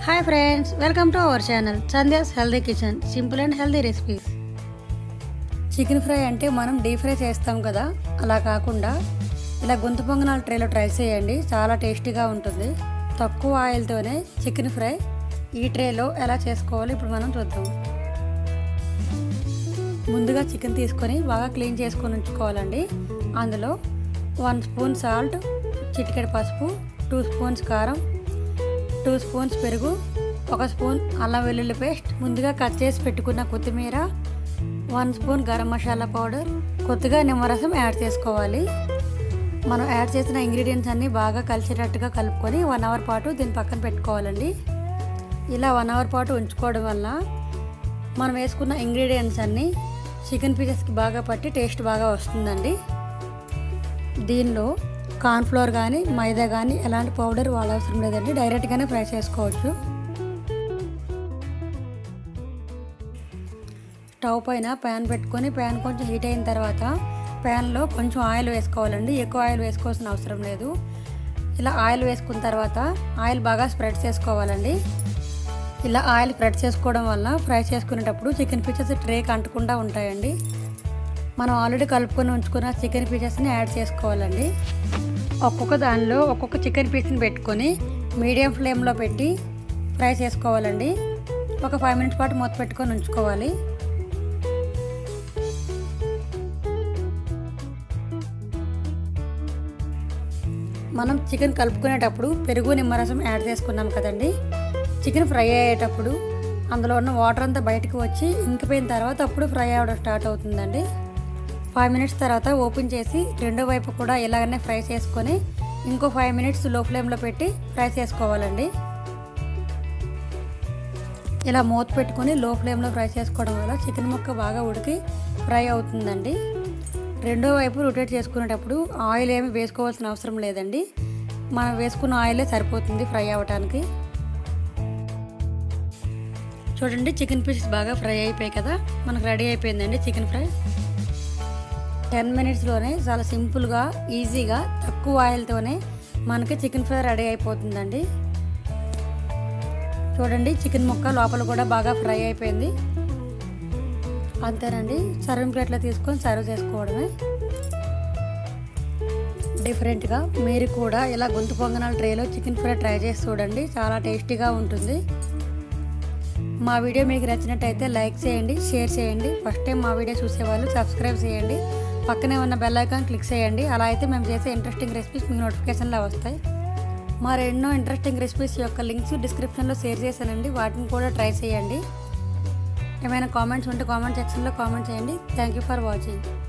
hi friends welcome to our channel Sandhya's healthy kitchen simple and healthy recipes chicken fry అంటే మనం deep fry చేస్తాం కదా అలా కాకుండా ఇలా గుంత పొంగనాల ట్రేలో ట్రై చేయండి చాలా టేస్టీగా ఉంటుంది తక్కువ ఆయిల్తోనే చికెన్ ఫ్రై ఈ ట్రేలో ఎలా చేసుకోవాలో ఇప్పుడు మనం చూద్దాం ముందుగా చికెన్ తీసుకొని బాగా క్లీన్ చేసుకొని ఉంచుకోవాలండి అందులో వన్ స్పూన్ సాల్ట్ చిటికెడు పసుపు టూ స్పూన్స్ కారం టూ స్పూన్స్ పెరుగు ఒక స్పూన్ అల్లం వెల్లుల్లి పేస్ట్ ముందుగా కట్ చేసి పెట్టుకున్న కొత్తిమీర one spoon garam masala powder కొద్దిగా నిమ్మరసం యాడ్ చేసుకోవాలి మనం యాడ్ చేసిన ఇంగ్రీడియంట్స్ అన్నీ బాగా కలిసేటట్టుగా కలుపుకొని వన్ అవర్ పాటు దీని పక్కన పెట్టుకోవాలండి ఇలా వన్ అవర్ పాటు ఉంచుకోవడం వల్ల మనం వేసుకున్న ఇంగ్రీడియంట్స్ అన్నీ చికెన్ పీసెస్కి బాగా పట్టి టేస్ట్ బాగా వస్తుందండి దీనిలో కార్న్ఫ్లోర్ కానీ మైదా కానీ ఎలాంటి పౌడర్ వాడవసరం లేదండి డైరెక్ట్గానే ఫ్రై చేసుకోవచ్చు స్టవ్ పైన ప్యాన్ పెట్టుకొని ప్యాన్ కొంచెం హీట్ అయిన తర్వాత ప్యాన్లో కొంచెం ఆయిల్ వేసుకోవాలండి ఎక్కువ ఆయిల్ వేసుకోవాల్సిన అవసరం లేదు ఇలా ఆయిల్ వేసుకున్న తర్వాత ఆయిల్ బాగా స్ప్రెడ్ చేసుకోవాలండి ఇలా ఆయిల్ స్ప్రెడ్ చేసుకోవడం వల్ల ఫ్రై చేసుకునేటప్పుడు చికెన్ పీసెస్ ట్రేకి అంటకుండా ఉంటాయండి మనం ఆల్రెడీ కలుపుకొని ఉంచుకున్న చికెన్ పీసెస్ని యాడ్ చేసుకోవాలండి ఒక్కొక్క దానిలో ఒక్కొక్క చికెన్ పీస్ని పెట్టుకొని మీడియం ఫ్లేమ్లో పెట్టి ఫ్రై చేసుకోవాలండి ఒక ఫైవ్ మినిట్స్ పాటు మూత పెట్టుకొని ఉంచుకోవాలి మనం చికెన్ కలుపుకునేటప్పుడు పెరుగు నిమ్మరసం యాడ్ చేసుకున్నాం కదండి చికెన్ ఫ్రై అయ్యేటప్పుడు అందులో ఉన్న వాటర్ అంతా బయటకు వచ్చి ఇంకిపోయిన తర్వాత అప్పుడు ఫ్రై అవ్వడం స్టార్ట్ అవుతుందండి ఫైవ్ మినిట్స్ తర్వాత ఓపెన్ చేసి రెండో వైపు కూడా ఇలాగనే ఫ్రై చేసుకొని ఇంకో ఫైవ్ మినిట్స్ లో ఫ్లేమ్లో పెట్టి ఫ్రై చేసుకోవాలండి ఇలా మూత పెట్టుకొని లో ఫ్లేమ్లో ఫ్రై చేసుకోవడం వల్ల చికెన్ ముక్క బాగా ఉడికి ఫ్రై అవుతుందండి రెండో వైపు రొటేట్ చేసుకునేటప్పుడు ఆయిల్ ఏమి వేసుకోవాల్సిన అవసరం లేదండి మనం వేసుకున్న ఆయిలే సరిపోతుంది ఫ్రై అవ్వటానికి చూడండి చికెన్ పీసెస్ బాగా ఫ్రై అయిపోయాయి కదా మనకు రెడీ అయిపోయిందండి చికెన్ ఫ్రై టెన్ మినిట్స్లోనే చాలా సింపుల్గా ఈజీగా తక్కువ ఆయిల్తోనే మనకి చికెన్ ఫ్రై రెడీ అయిపోతుందండి చూడండి చికెన్ ముక్క లోపల కూడా బాగా ఫ్రై అయిపోయింది అంతేనండి సర్వింగ్ ప్లేట్లో తీసుకొని సర్వ్ చేసుకోవడమే డిఫరెంట్గా మీరు కూడా ఇలా గొంతు పొంగనాల ట్రేలో చికెన్ ఫ్రై ట్రై చేసి చూడండి చాలా టేస్టీగా ఉంటుంది మా వీడియో మీకు నచ్చినట్టయితే లైక్ చేయండి షేర్ చేయండి ఫస్ట్ టైం మా వీడియో చూసేవాళ్ళు సబ్స్క్రైబ్ చేయండి పక్కనే ఉన్న బెల్ ఐకాన్ క్లిక్ చేయండి అలా అయితే మేము చేసే ఇంట్రెస్టింగ్ రెసిపీస్ మీకు నోటిఫికేషన్లో వస్తాయి మా ఎన్నో ఇంట్రెస్టింగ్ రెసిపీస్ యొక్క లింక్స్ డిస్క్రిప్షన్లో షేర్ చేశానండి వాటిని కూడా ట్రై చేయండి ఏమైనా కామెంట్స్ ఉంటే కామెంట్ సెక్షన్లో కామెంట్ చేయండి థ్యాంక్ యూ ఫర్ వాచింగ్